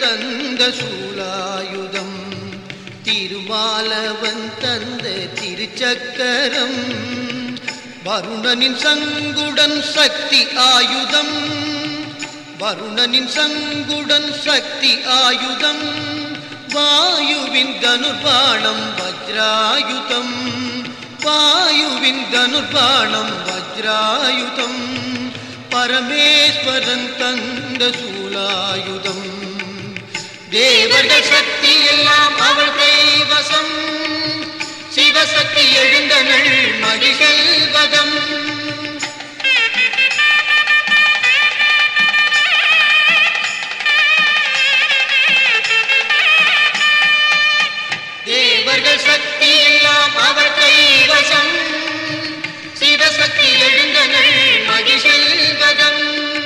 தந்த சூலாயுதம் திருமாலவன் தந்த திருச்சக்கரம் வருணனின் சங்குடன் சக்தி ஆயுதம் வருணனின் சங்குடன் சக்தி ஆயுதம் வாயுவின் தனுர்பாணம் வஜ்ராயுதம் வாயுவின் தனுர்பாணம் வஜ்ராயுதம் பரமேஸ்வரன் தந்த சூலாயுதம் தேவர்கள் சக்தி எல்லாம் அவள் கைவசம் சிவசக்தி எழுந்தனள் மகிழ்வதம் தேவர்கள் சக்தி எல்லாம் அவள் கைவசம் சிவசக்தி எழுந்தனள் மகிழ்வதம்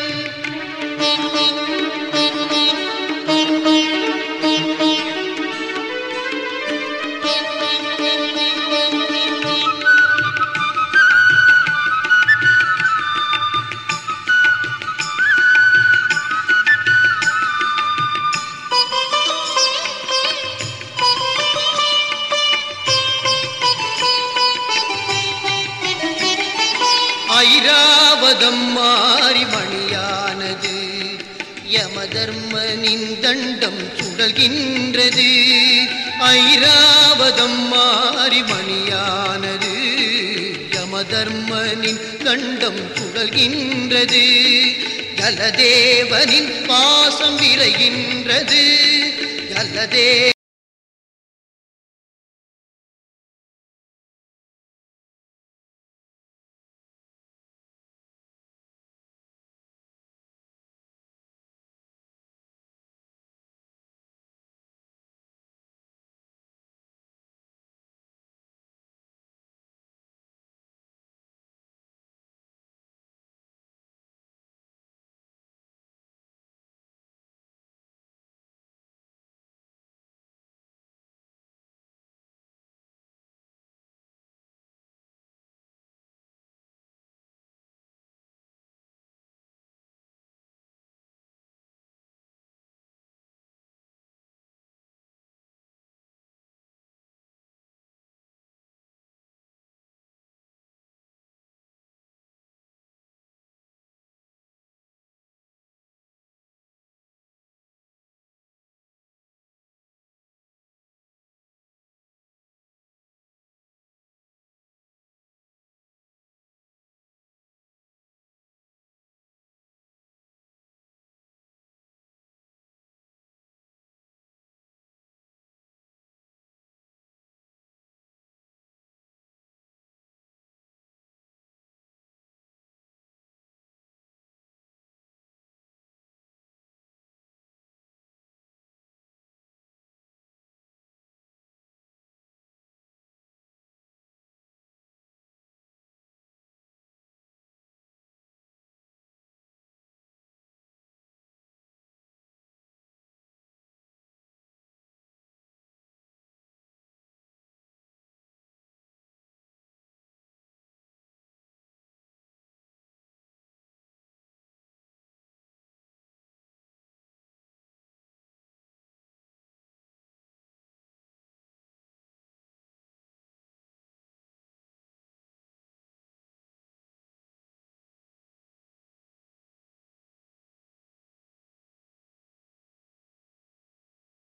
ஐராவதம் மாறி மணியானது யமதர்மனின் தண்டம் சுடல்கின்றது ஐராவதம் மாறி மணியானது யமதர்மனின் தண்டம் சுடல்கின்றது ஜலதேவனின் பாசம் விரைகின்றது ஜலதே